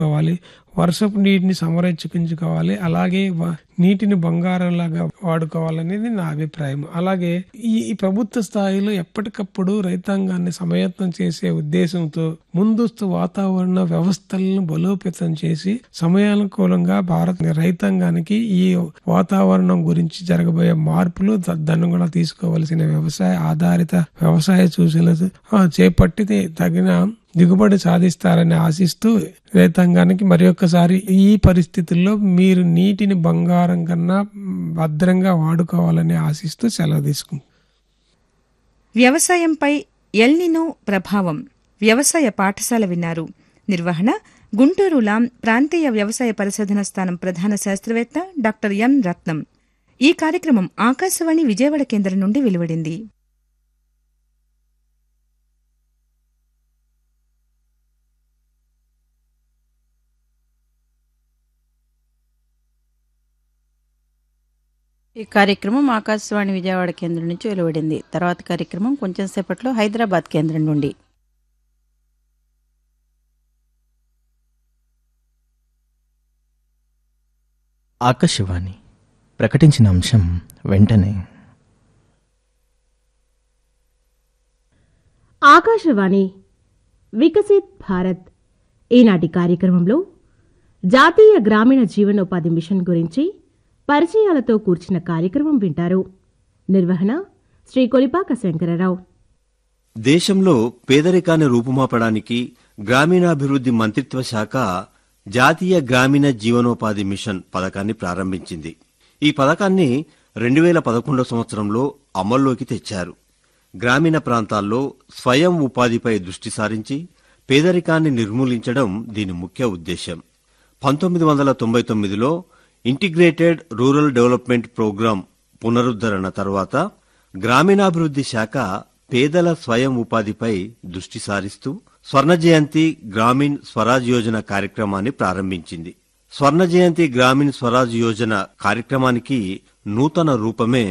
కావాలి వర్షపు నీటిని సంరక్షించుకోవాలి అలాగే వ- నీటిని బంగారంలాగా వాడుకోవాలనేది నా అభిప్రాయం అలాగే ఈ ఈ ప్రభుత్వ స్థాయిలో ఎప్పటికప్పుడు రైతాంగాన్ని సమయత్నం చేసే ఉద్దేశంతో ముందస్తు వాతావరణ వ్యవస్థలను బలోపేతం చేసి సమయానుకూలంగా భారత రైతాంగానికి ఈ వాతావరణం గురించి జరగబోయే మార్పులు తదనుగుణంగా తీసుకోవలసిన వ్యవసాయ ఆధారిత వ్యవసాయ సూచనలు ఆ, చేపట్టి తగిన దిగుబడి సాధిస్తారని ఆశిస్తూ రైతాంగానికి మరి ఒక్కసారి ఈ పరిస్థితుల్లో మీరు నీటిని బంగారం కన్నా భద్రంగా వాడుకోవాలని ఆశిస్తూ సెలవు తీసుకుంటాం వ్యవసాయంపై ఎల్నినో ప్రభావం వ్యవసాయ పాఠశాల విన్నారు నిర్వహణ గుంటూరు లాం ప్రాంతీయ వ్యవసాయ పరిశోధన స్థానం ప్రధాన శాస్త్రవేత్త డాక్టర్ ఎం రత్నం ఈ కార్యక్రమం ఆకాశవాణి విజయవాడ కేంద్రం నుండి వెలువడింది ఈ కార్యక్రమం ఆకాశవాణి విజయవాడ కేంద్రం నుంచి వెలువడింది తర్వాత కార్యక్రమం కొంచెం సేపట్లో హైదరాబాద్ కేంద్రం నుండి ఆకాశవాణి ప్రకటించిన అంశం వెంటనే ఆకాశవాణి వికసిత్ భారత్ ఈనాటి కార్యక్రమంలో జాతీయ గ్రామీణ జీవనోపాధి మిషన్ గురించి పరిచయాలతో కూర్చిన కార్యక్రమం వింటారు నిర్వహణ శ్రీ కొలిపాక శంకరరావు దేశంలో పేదరికాన్ని రూపుమాపడానికి గ్రామీణాభివృద్ధి మంత్రిత్వ శాఖ జాతీయ గ్రామీణ జీవనోపాధి మిషన్ పథకాన్ని ప్రారంభించింది ఈ పథకాన్ని రెండు వేల పదకొండవ సంవత్సరంలో అమల్లోకి తెచ్చారు గ్రామీణ ప్రాంతాల్లో స్వయం ఉపాధిపై దృష్టి సారించి పేదరికాన్ని నిర్మూలించడం దీని ముఖ్య ఉద్దేశం పంతొమ్మిది వందల తొంభై తొమ్మిదిలో ఇంటిగ్రేటెడ్ రూరల్ డెవలప్మెంట్ ప్రోగ్రాం పునరుద్ధరణ తర్వాత గ్రామీణాభివృద్ధి శాఖ పేదల స్వయం ఉపాధిపై దృష్టి సారిస్తూ స్వర్ణ జయంతి గ్రామీణ్ స్వరాజ్ యోజన కార్యక్రమాన్ని ప్రారంభించింది స్వర్ణ జయంతి గ్రామీణ్ స్వరాజ్ యోజన కార్యక్రమానికి నూతన రూపమే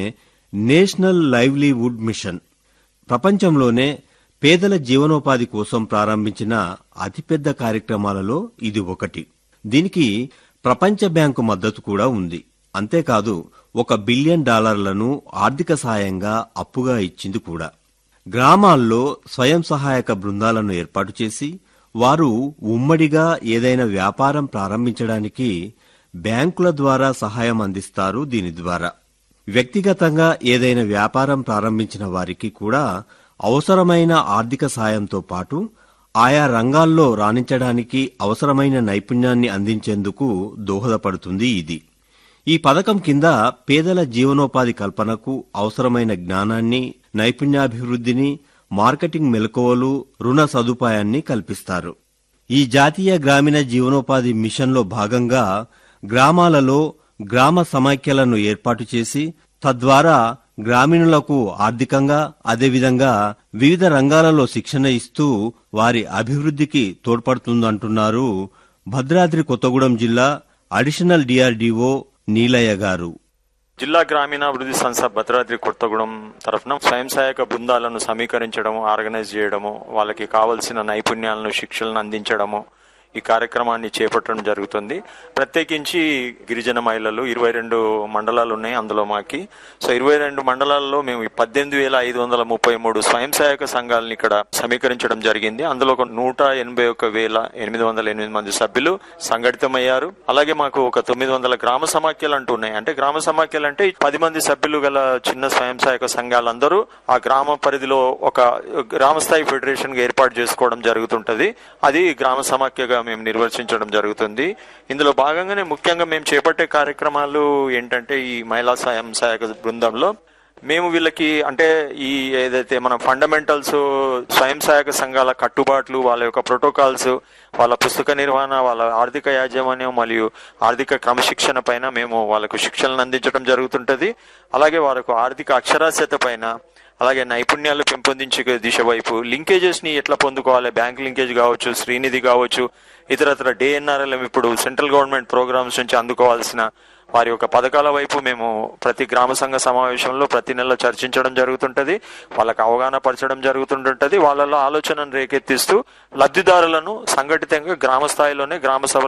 నేషనల్ లైవ్లీవుడ్ మిషన్ ప్రపంచంలోనే పేదల జీవనోపాధి కోసం ప్రారంభించిన అతిపెద్ద కార్యక్రమాలలో ఇది ఒకటి దీనికి ప్రపంచ బ్యాంకు మద్దతు కూడా ఉంది అంతేకాదు ఒక బిలియన్ డాలర్లను ఆర్థిక సాయంగా అప్పుగా ఇచ్చింది కూడా గ్రామాల్లో స్వయం సహాయక బృందాలను ఏర్పాటు చేసి వారు ఉమ్మడిగా ఏదైనా వ్యాపారం ప్రారంభించడానికి బ్యాంకుల ద్వారా సహాయం అందిస్తారు దీని ద్వారా వ్యక్తిగతంగా ఏదైనా వ్యాపారం ప్రారంభించిన వారికి కూడా అవసరమైన ఆర్థిక సాయంతో పాటు ఆయా రంగాల్లో రాణించడానికి అవసరమైన నైపుణ్యాన్ని అందించేందుకు దోహదపడుతుంది ఇది ఈ పథకం కింద పేదల జీవనోపాధి కల్పనకు అవసరమైన జ్ఞానాన్ని నైపుణ్యాభివృద్ధిని మార్కెటింగ్ మెలకువలు రుణ సదుపాయాన్ని కల్పిస్తారు ఈ జాతీయ గ్రామీణ జీవనోపాధి మిషన్లో భాగంగా గ్రామాలలో గ్రామ సమైక్యలను ఏర్పాటు చేసి తద్వారా గ్రామీణులకు ఆర్థికంగా అదేవిధంగా వివిధ రంగాలలో శిక్షణ ఇస్తూ వారి అభివృద్ధికి తోడ్పడుతుందంటున్నారు భద్రాద్రి కొత్తగూడెం జిల్లా అడిషనల్ డిఆర్డీఓ నీలయ్య గారు జిల్లా గ్రామీణాభివృద్ధి సంస్థ భద్రాద్రి కొత్తగూడెం తరఫున స్వయం సహాయక బృందాలను సమీకరించడము ఆర్గనైజ్ చేయడము వాళ్ళకి కావలసిన నైపుణ్యాలను శిక్షలను అందించడము ఈ కార్యక్రమాన్ని చేపట్టడం జరుగుతుంది ప్రత్యేకించి గిరిజన మహిళలు ఇరవై రెండు మండలాలు ఉన్నాయి అందులో మాకి సో ఇరవై రెండు మండలాల్లో మేము ఈ పద్దెనిమిది వేల ఐదు వందల ముప్పై మూడు స్వయం సహాయక సంఘాలను ఇక్కడ సమీకరించడం జరిగింది అందులో ఒక నూట ఎనభై ఒక వేల ఎనిమిది వందల ఎనిమిది మంది సభ్యులు సంఘటితమయ్యారు అలాగే మాకు ఒక తొమ్మిది వందల గ్రామ సమాఖ్యలు అంటూ ఉన్నాయి అంటే గ్రామ సమాఖ్యలు అంటే పది మంది సభ్యులు గల చిన్న స్వయం సహాయక సంఘాలందరూ ఆ గ్రామ పరిధిలో ఒక గ్రామ స్థాయి ఫెడరేషన్ గా ఏర్పాటు చేసుకోవడం జరుగుతుంటది అది గ్రామ సమాఖ్యగా మేము నిర్వర్తించడం జరుగుతుంది ఇందులో భాగంగానే ముఖ్యంగా మేము చేపట్టే కార్యక్రమాలు ఏంటంటే ఈ మహిళా స్వయం సహాయక బృందంలో మేము వీళ్ళకి అంటే ఈ ఏదైతే మన ఫండమెంటల్స్ స్వయం సహాయక సంఘాల కట్టుబాట్లు వాళ్ళ యొక్క ప్రోటోకాల్స్ వాళ్ళ పుస్తక నిర్వహణ వాళ్ళ ఆర్థిక యాజమాన్యం మరియు ఆర్థిక క్రమశిక్షణ పైన మేము వాళ్ళకు శిక్షణలు అందించడం జరుగుతుంటది అలాగే వాళ్ళకు ఆర్థిక అక్షరాస్యత పైన అలాగే నైపుణ్యాలు పెంపొందించే దిశ వైపు లింకేజెస్ ని ఎట్లా పొందుకోవాలి బ్యాంక్ లింకేజ్ కావచ్చు శ్రీనిధి కావచ్చు ఇతరత్ర డిఎన్ఆర్ఎల్ఎం ఇప్పుడు సెంట్రల్ గవర్నమెంట్ ప్రోగ్రామ్స్ నుంచి అందుకోవాల్సిన వారి యొక్క పథకాల వైపు మేము ప్రతి గ్రామ సంఘ సమావేశంలో ప్రతి నెల చర్చించడం జరుగుతుంటది వాళ్ళకి అవగాహన పరచడం జరుగుతుంటుంటది వాళ్ళలో ఆలోచనను రేకెత్తిస్తూ లబ్ధిదారులను సంఘటితంగా గ్రామ స్థాయిలోనే గ్రామ సభ